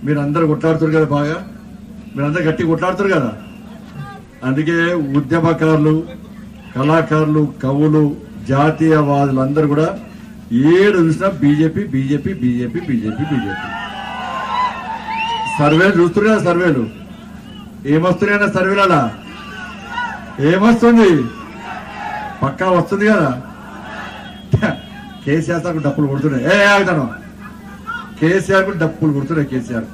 మీరందరూ కొట్లాడుతారు కదా బాగా మీరందరూ గట్టి కొట్లాడుతారు కదా అందుకే ఉద్యమకారులు కళాకారులు కవులు జాతీయవాదులు అందరూ కూడా ఏడు చూసినా BJP BJP BJP BJP BJP సర్వేలు చూస్తున్నారు కదా సర్వేలు ఏమొస్తున్నాయన్న సర్వేలా ఏమొస్తుంది పక్కా వస్తుంది కదా కేసీఆర్ సార్ డప్పులు కొడుతున్నాయి ఏ ఆగుతాను కేసీఆర్ కూడా డప్పులు కొడుతున్నాయి కేసీఆర్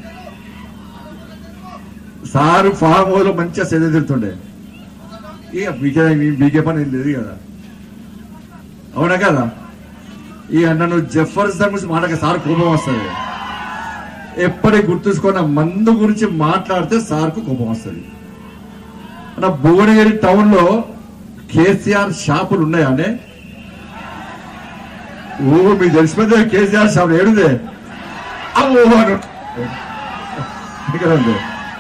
సారు ఫామ్ హౌస్ లో మంచిగా సెద తిరుతుండే ఇక మీకే మీకే పని ఏం లేదు కదా అవునా కదా ఈ నన్ను జఫర్సన్ గురించి మాట్లాడక సార్ కోపం వస్తుంది ఎప్పటికి గుర్తుంచుకున్న మందు గురించి మాట్లాడితే సార్కు కోపం వస్తుంది మన భువనగిరి టౌన్ లో కేసీఆర్ షాపులు ఉన్నాయా అంటే ఓ మీకు తెలిసిపోతే కేసీఆర్ షాప్ ఏడుదే అమ్మో అను. ఇక్కడ ఉంది.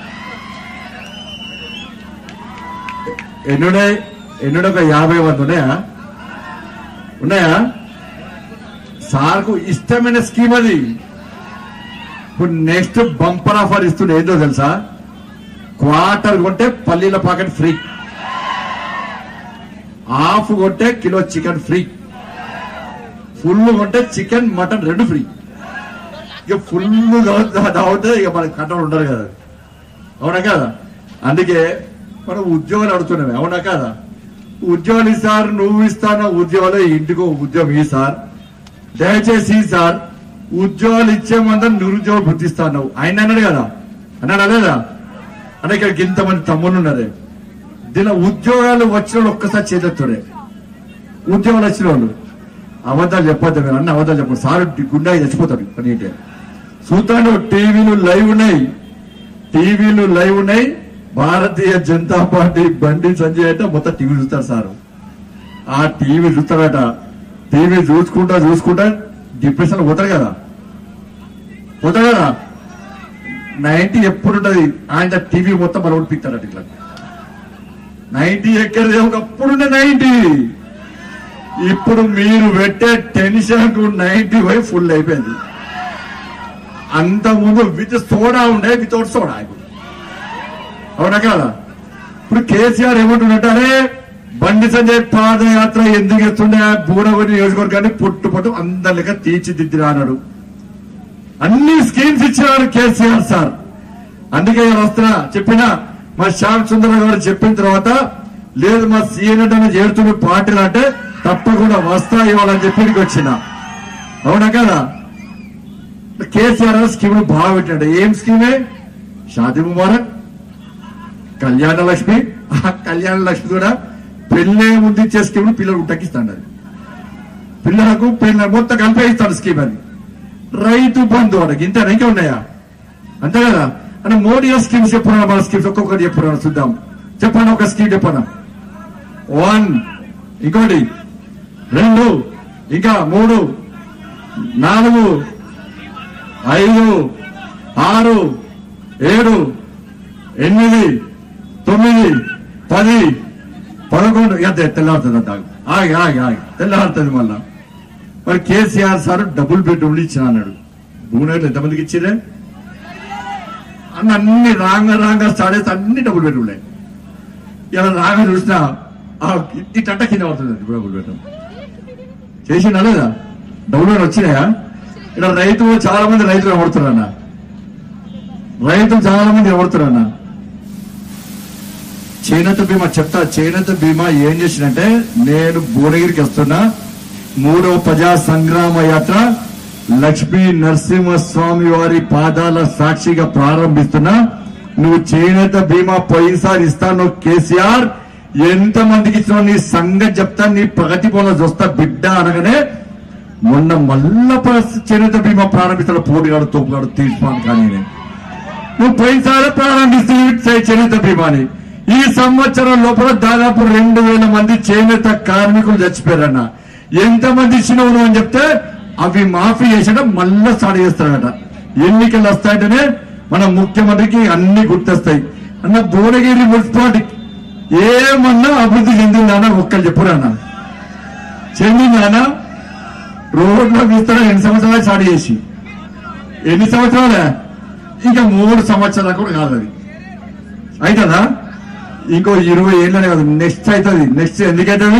ఎన్నున్నాయి ఎన్నున్నాయి ఒక యాభై మంది ఉన్నాయా ఉన్నాయా సార్కు ఇష్టమైన స్కీమ్ అది ఇప్పుడు నెక్స్ట్ బంపర్ ఆఫర్ ఇస్తుండే ఏంటో తెలుసా క్వార్టర్ కొంటే పల్లీల పాకెట్ ఫ్రీ హాఫ్ కొంటే కిలో చికెన్ ఫ్రీ ఫుల్ కొంటే చికెన్ మటన్ రెండు ఫ్రీ ఇక ఫుల్ తాగితే ఇక మనకి కంట్రోల్ ఉండరు కదా అవునా కదా అందుకే మనం ఉద్యోగాలు అడుగుతున్నాం అవునా కదా ఉద్యోగాలు ఇస్తారు నువ్వు ఇస్తాను ఉద్యోగాలు ఇంటికో ఉద్యోగం ఈ సార్ దయచేసి ఈ సార్ ఉద్యోగాలు ఇచ్చే మందరం నిరుద్యోగం గుర్తిస్తాను ఆయన అన్నాడు కదా అన్నాడు అదేదా అంటే ఇక్కడికి ఇంతమంది తమ్ముళ్ళు ఉన్నారే దీనిలో ఉద్యోగాలు వచ్చిన వాళ్ళు ఒక్కసారి చేతుడే ఉద్యోగాలు వచ్చిన వాళ్ళు అబద్ధాలు చెప్పొద్దు మీరు అన్న అబద్ధాలు చెప్పండి సార్ గుండా చచ్చిపోతాడు పని ఏంటి చూస్తాను టీవీలు లైవ్ ఉన్నాయి టీవీలు లైవ్ ఉన్నాయి భారతీయ జనతా పార్టీ బండి సంజయ్ అంటే మొత్తం టీవీ చూస్తారు సారు ఆ టీవీ చూస్తాడట టీవీ చూసుకుంటా చూసుకుంటా డిప్రెషన్ పోతాడు కదా పోతాడు కదా నైన్టీ ఎప్పుడు ఉంటది ఆయన టీవీ మొత్తం మనం ఉడిపిస్తాడట ఇట్లా నైన్టీ ఎక్కడిది ఒకప్పుడున్న నైన్టీ ఇప్పుడు మీరు పెట్టే టెన్షన్ కు నైన్టీ పోయి ఫుల్ అయిపోయింది అంత ముందు విత్ సోడా ఉండే వితౌట్ సోడా ఇప్పుడు అవునా కదా ఇప్పుడు కేసీఆర్ ఏమంటున్నట్టు అరే బండి సంజయ్ పాదయాత్ర ఎందుకు ఎత్తుండే భూనగరి నియోజకవర్గాన్ని పుట్టు పుట్టు అందరిగా తీర్చిదిద్దిరా అన్నాడు అన్ని స్కీమ్స్ ఇచ్చినారు కేసీఆర్ సార్ అందుకే నేను వస్తున్నా చెప్పిన మా శ్యామ్ సుందర గారు చెప్పిన తర్వాత లేదు మా సీఎన్ అంటే చేరుతున్న పార్టీలు అంటే తప్పకుండా వస్తా ఇవ్వాలని చెప్పి ఇక్కడికి వచ్చిన అవునా కదా కేసీఆర్ స్కీమ్ బాగా పెట్టాడు ఏం స్కీమే షాదీ ముబారక్ కళ్యాణ లక్ష్మి ఆ కళ్యాణ లక్ష్మి కూడా పెళ్ళే ముందు ఇచ్చే స్కీమ్ పిల్లలు ఉట్టకిస్తాడు అది పిల్లలకు పెళ్ళ మొత్తం కలిపే ఇస్తాడు స్కీమ్ అది రైతు బంధు వాడికి ఇంత ఇంకా ఉన్నాయా అంతే కదా అంటే మోడీ స్కీమ్స్ చెప్పరా మన స్కీమ్స్ ఒక్కొక్కటి చెప్పరా చూద్దాం చెప్పండి ఒక స్కీమ్ చెప్పనా వన్ ఇంకోటి రెండు ఇంకా మూడు నాలుగు ఐదు ఆరు ఏడు ఎనిమిది తొమ్మిది పది పదకొండు ఇక తెల్లారుతుంది అంత ఆగి ఆగి ఆగి తెల్లారుతుంది మళ్ళా మరి కేసీఆర్ సార్ డబుల్ బెడ్రూమ్లు ఇచ్చిన అన్నాడు భూనగర్లో ఎంతమందికి ఇచ్చిరే అన్న అన్ని రాంగ రాంగ స్టార్ట్ చేస్తే అన్ని డబుల్ బెడ్రూమ్లే ఇలా రాగా చూసినా ఆ ఇంటి టట్ట కింద పడుతుంది డబుల్ బెడ్రూమ్ చేసిండా లేదా డబుల్ బెడ్ వచ్చినాయా ఇక్కడ రైతు చాలా మంది రైతులు ఎవడుతున్నారన్న రైతులు చాలా మంది ఎవడుతున్నారన్న చేనేత బీమా చెప్తా చేనేత బీమా ఏం చేసిందంటే నేను భువనగిరికి వస్తున్నా మూడవ ప్రజా సంగ్రామ యాత్ర లక్ష్మీ నరసింహస్వామి వారి పాదాల సాక్షిగా ప్రారంభిస్తున్నా నువ్వు చేనేత బీమా పోయినసారి ఇస్తాను కేసీఆర్ ఎంత మందికి ఇచ్చినా నీ సంగతి చెప్తా నీ ప్రగతి పొల చూస్తా బిడ్డ అనగానే మొన్న మళ్ళా ప్ర- చేనేత బీమా ప్రారంభిస్తున్న పోటీగాడు తోపుగాడు తీర్చుకోను కానీ నేను. నువ్వు పోయినసారి ప్రారంభిస్తే చేనేత బీమాని ఈ సంవత్సరం లోపల దాదాపు రెండు వేల మంది చేనేత కార్మికులు చచ్చిపోయారన్న ఎంత మంది ఇచ్చినావు నువ్వు అని చెప్తే అవి మాఫీ చేసడం మళ్ళా స్టార్ట్ చేస్తాడట ఎన్నికలు వస్తాయంటేనే మన ముఖ్యమంత్రికి అన్ని గుర్తొస్తాయి అన్న భువనగిరి మున్సిపాలిటీ ఏమన్నా అభివృద్ధి చెందిందన్న ఒక్కరు చెప్పురన్న చెందిందన్న రోడ్ల విస్తరణ ఎన్ని సంవత్సరాలు స్టార్ట్ చేసి ఎన్ని సంవత్సరాలే ఇక మూడు సంవత్సరాలు కూడా కాదు అది అవుతుందా ఇంకో ఇరవై ఏళ్ళనే కాదు నెక్స్ట్ అవుతుంది నెక్స్ట్ ఎందుకైతుంది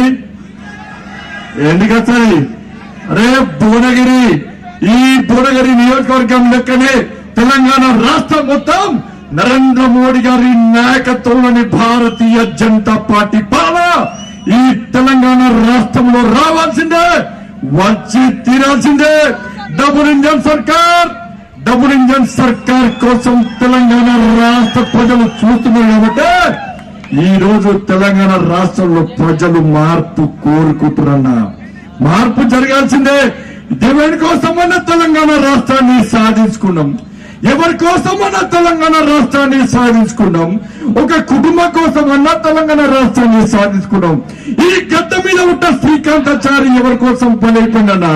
ఎందుకు వస్తుంది అరే భువనగిరి ఈ భువనగిరి నియోజకవర్గం లెక్కనే తెలంగాణ రాష్ట్రం మొత్తం నరేంద్ర మోడీ గారి నాయకత్వంలోని భారతీయ జనతా పార్టీ పాలన ఈ తెలంగాణ రాష్ట్రంలో రావాల్సిందే వచ్చి తీరాల్సిందే డబుల్ ఇంజన్ సర్కార్ డబుల్ ఇంజన్ సర్కార్ కోసం తెలంగాణ రాష్ట్ర ప్రజలు చూస్తున్నారు కాబట్టి ఈ రోజు తెలంగాణ రాష్ట్రంలో ప్రజలు మార్పు కోరుకుంటున్నా మార్పు జరగాల్సిందే దేవుని కోసమన్నా తెలంగాణ రాష్ట్రాన్ని సాధించుకున్నాం ఎవరి కోసమన్నా తెలంగాణ రాష్ట్రాన్ని సాధించుకున్నాం ఒక కుటుంబం కోసమన్నా తెలంగాణ రాష్ట్రాన్ని సాధించుకున్నాం ఈ గడ్డ మీద ఉన్న శ్రీకాంతాచారి ఎవరి కోసం పనైపోయిందన్నా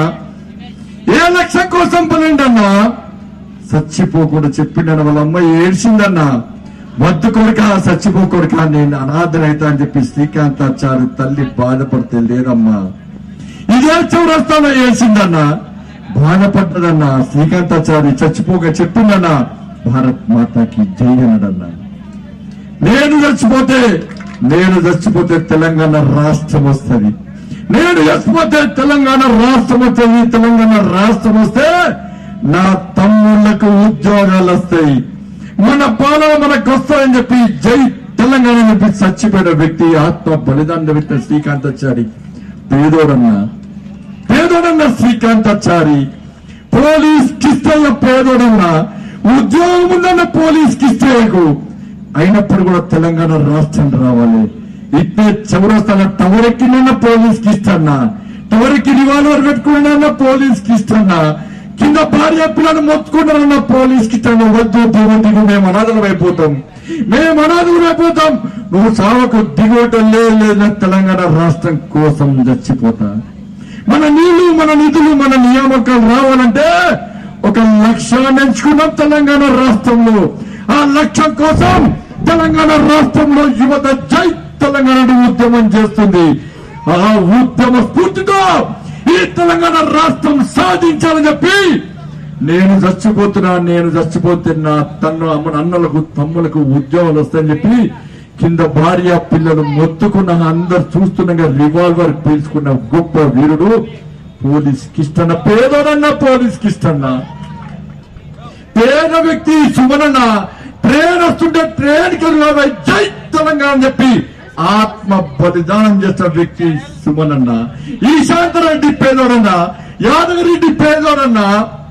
ఏ లక్ష్యం కోసం పనిండన్నా చచ్చిపోకుండా చెప్పిండన్న వాళ్ళ అమ్మ ఏడ్చిందన్నా వద్దు కొడుక చచ్చిపోకొడుక నేను అనాథనైతా అని చెప్పి శ్రీకాంతాచారి తల్లి బాధపడితే లేదమ్మా ఇదే చౌరస్తాలో వేసిందన్నా బాధపడ్డదన్నా శ్రీకాంతాచారి చచ్చిపోక చెప్పిందన్నా భారత్ మాతాకి జై అన్నాడన్నా నేను చచ్చిపోతే నేను చచ్చిపోతే తెలంగాణ రాష్ట్రం వస్తుంది నేను చచ్చిపోతే తెలంగాణ రాష్ట్రం వస్తుంది తెలంగాణ రాష్ట్రం వస్తే నా తమ్ముళ్లకు ఉద్యోగాలు వస్తాయి మన పాలన మనకు వస్తాయని చెప్పి జై తెలంగాణ అని చెప్పి చచ్చిపోయిన వ్యక్తి ఆత్మ బలిదాన వ్యక్తి శ్రీకాంతాచారి పేదోడన్నా పేదోడన్న శ్రీకాంతాచారి పోలీస్ కిస్తయ్య పేదోడన్న ఉద్యోగం ఉందన్న పోలీస్ కిస్తయ్యకు అయినప్పుడు కూడా తెలంగాణ రాష్ట్రం రావాలి ఇట్టే చౌరస్తాన టవర్ ఎక్కిన పోలీస్ కి ఇష్టన్నా టవర్ ఎక్కి రివాల్వర్ పెట్టుకున్న పోలీస్ కి ఇష్టన్నా కింద భార్య పిల్లలు మొత్తుకున్నారన్న పోలీస్ కి ఇష్టన్నా వద్దు దేవుడు మేము అనాథలం అయిపోతాం మేము అనాథలం అయిపోతాం నువ్వు సావకు దిగోటం లేదు లేదు తెలంగాణ రాష్ట్రం కోసం చచ్చిపోతా మన నీళ్లు మన నిధులు మన నియామకాలు రావాలంటే ఒక లక్ష్యాన్ని ఎంచుకున్నాం తెలంగాణ రాష్ట్రంలో ఆ లక్ష్యం కోసం తెలంగాణ రాష్ట్రంలో యువత జై తెలంగాణ ఉద్యమం చేస్తుంది ఆ ఉద్యమ స్ఫూర్తితో ఈ తెలంగాణ రాష్ట్రం సాధించాలని చెప్పి నేను చచ్చిపోతున్నా నేను చచ్చిపోతే నా తన అమ్మ అన్నలకు తమ్ములకు ఉద్యోగాలు వస్తాయని చెప్పి కింద భార్య పిల్లలు మొత్తుకున్న అందరు చూస్తుండగా రివాల్వర్ పీల్చుకున్న గొప్ప వీరుడు పోలీస్ కిష్టన్న పేదోడన్న పోలీస్ కిష్టన్న పేద వ్యక్తి సుమనన్న ట్రైన్ వస్తుంటే ట్రైన్ కి జై తెలంగాణ అని చెప్పి ఆత్మ బలిదానం చేస్తున్న వ్యక్తి సుమనన్న ఈశాంతరెడ్డి పేదోడన్న యాదగిరెడ్డి పేదోడన్న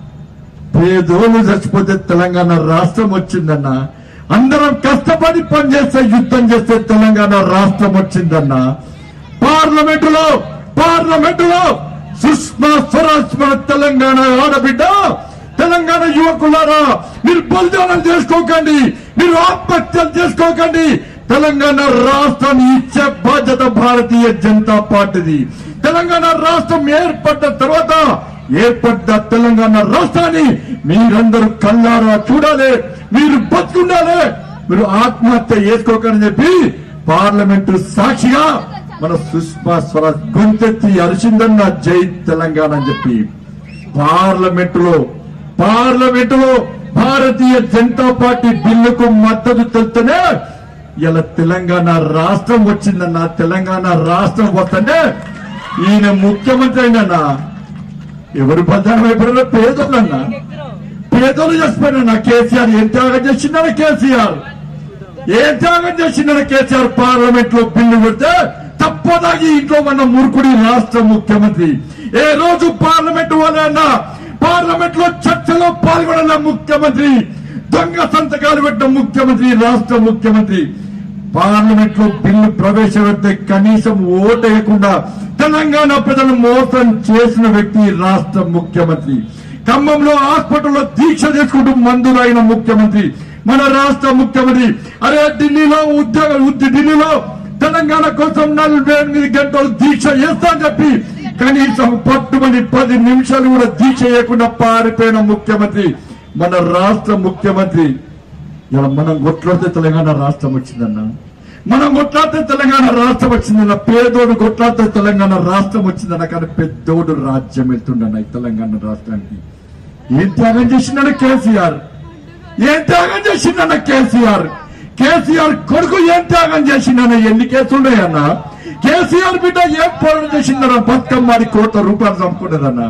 పేదోళ్ళు చచ్చిపోతే తెలంగాణ రాష్ట్రం వచ్చిందన్న అందరం కష్టపడి పనిచేస్తే యుద్ధం చేస్తే తెలంగాణ రాష్ట్రం వచ్చిందన్న పార్లమెంటులో పార్లమెంటులో సుష్మా స్వరాజ్ మన తెలంగాణ ఆడబిడ్డ తెలంగాణ యువకులారా మీరు బలిదానం చేసుకోకండి మీరు ఆత్మహత్యలు చేసుకోకండి తెలంగాణ రాష్ట్రాన్ని ఇచ్చే బాధ్యత భారతీయ జనతా పార్టీది తెలంగాణ రాష్ట్రం ఏర్పడ్డ తర్వాత ఏర్పడ్డ తెలంగాణ రాష్ట్రాన్ని మీరందరూ కళ్ళారా చూడాలి మీరు బతుకుండాలి మీరు ఆత్మహత్య చేసుకోకని చెప్పి పార్లమెంటు సాక్షిగా మన సుష్మా స్వరాజ్ గొంతెత్తి అరిచిందన్న జై తెలంగాణ అని చెప్పి పార్లమెంటులో పార్లమెంటులో భారతీయ జనతా పార్టీ బిల్లుకు మద్దతు తెలుస్తూనే ఇలా తెలంగాణ రాష్ట్రం వచ్చిందన్న తెలంగాణ రాష్ట్రం వస్తుంటే ఈయన ముఖ్యమంత్రి అయినన్నా ఎవరు బద్దానం అయిపోయినా పేదోళ్ళన్నా పేదోళ్ళు చేసిపోయినా కేసీఆర్ ఏం త్యాగం చేసిందన్న కేసీఆర్ ఏం త్యాగం చేసిందన్న కేసీఆర్ పార్లమెంట్ లో బిల్లు పెడితే తప్పదాగి ఇంట్లో మన మురుకుడి రాష్ట్ర ముఖ్యమంత్రి ఏ రోజు పార్లమెంట్ వాళ్ళన్నా పార్లమెంట్ లో చర్చలో పాల్గొన్న ముఖ్యమంత్రి దొంగ సంతకాలు పెట్టిన ముఖ్యమంత్రి రాష్ట్ర ముఖ్యమంత్రి పార్లమెంట్ లో బిల్లు ప్రవేశపెడితే కనీసం ఓటేయకుండా తెలంగాణ ప్రజలు మోసం చేసిన వ్యక్తి రాష్ట్ర ముఖ్యమంత్రి ఖమ్మంలో హాస్పిటల్లో దీక్ష చేసుకుంటూ మందులైన ముఖ్యమంత్రి మన రాష్ట్ర ముఖ్యమంత్రి అరే ఢిల్లీలో ఉద్యోగ ఉద్య- ఢిల్లీలో తెలంగాణ కోసం నలభై ఎనిమిది గంటలు దీక్ష చేస్తా అని చెప్పి కనీసం పట్టుమని పది నిమిషాలు కూడా దీక్ష చేయకుండా పారిపోయిన ముఖ్యమంత్రి మన రాష్ట్ర ముఖ్యమంత్రి ఇలా మనం కొట్లాడితే తెలంగాణ రాష్ట్రం వచ్చిందన్న మనం కొట్లాడితే తెలంగాణ రాష్ట్రం వచ్చిందన్న పేదోడు కొట్లాడితే తెలంగాణ రాష్ట్రం వచ్చిందన్న కానీ పెద్దోడు రాజ్యం వెళ్తుండన్న ఈ తెలంగాణ రాష్ట్రానికి ఏం త్యాగం చేసిందన్న కేసీఆర్ ఏం త్యాగం చేసిందన్న కేసీఆర్ కేసీఆర్ కొడుకు ఏం త్యాగం చేసిందన్న ఎన్ని కేసులు ఉన్నాయన్న కేసీఆర్ బిడ్డ ఏం పోరాటం చేసిందన్న బతుకమ్మాడి కోట్ల రూపాయలు చంపుకున్నదన్న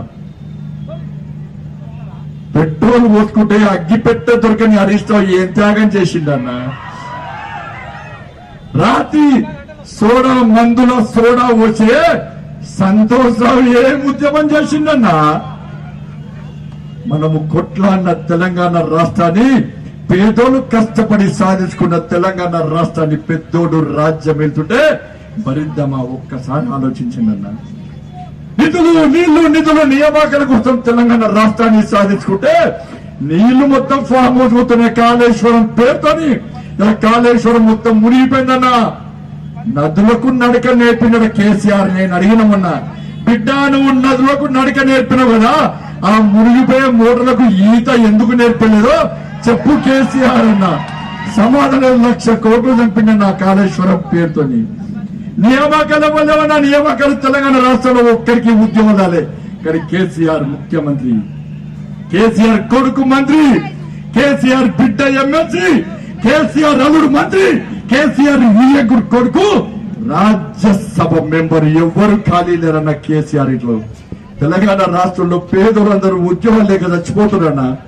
పెట్రోల్ పోసుకుంటే అగ్గి పెట్ట దొరకని హరీష్ రావు ఏం త్యాగం చేసిందన్న రాత్రి సోడా మందుల సోడా వచ్చే సంతోషరావు ఏం ఉద్యమం చేసిందన్నా మనము కొట్లాడిన తెలంగాణ రాష్ట్రాన్ని పేదోళ్ళు కష్టపడి సాధించుకున్న తెలంగాణ రాష్ట్రాన్ని పెద్దోడు రాజ్యం వెళ్తుంటే మరిందమా ఒక్కసారి ఆలోచించిందన్నా నిధులు నీళ్లు నిధులు నియామకాల కోసం తెలంగాణ రాష్ట్రాన్ని సాధించుకుంటే నీళ్లు మొత్తం ఫామ్ హౌస్ పోతున్నాయి కాళేశ్వరం పేరుతోని ఇలా కాళేశ్వరం మొత్తం మునిగిపోయిందన్నా నదులకు నడక నేర్పిన కేసీఆర్ నేను అడిగినమన్నా బిడ్డ నువ్వు నదులకు నడక నేర్పినావు కదా ఆ మునిగిపోయే మోటార్లకు ఈత ఎందుకు నేర్పలేదో చెప్పు కేసీఆర్ అన్న సమాధానం లక్ష కోట్లు చంపిన నా కాళేశ్వరం పేరుతోని నియామకాల వల్ల ఉన్న నియామకాలు తెలంగాణ రాష్ట్రంలో ఒక్కరికి ఉద్యమం రాలే కానీ కేసీఆర్ ముఖ్యమంత్రి కేసీఆర్ కొడుకు మంత్రి కేసీఆర్ బిడ్డ ఎమ్మెల్సీ కేసీఆర్ అల్లుడు మంత్రి కేసీఆర్ విజయకుడు కొడుకు రాజ్యసభ మెంబర్ ఎవ్వరు ఖాళీ లేరన్న కేసీఆర్ ఇట్లో తెలంగాణ రాష్ట్రంలో పేదలందరూ ఉద్యోగం లేక చచ్చిపోతున్నారన్న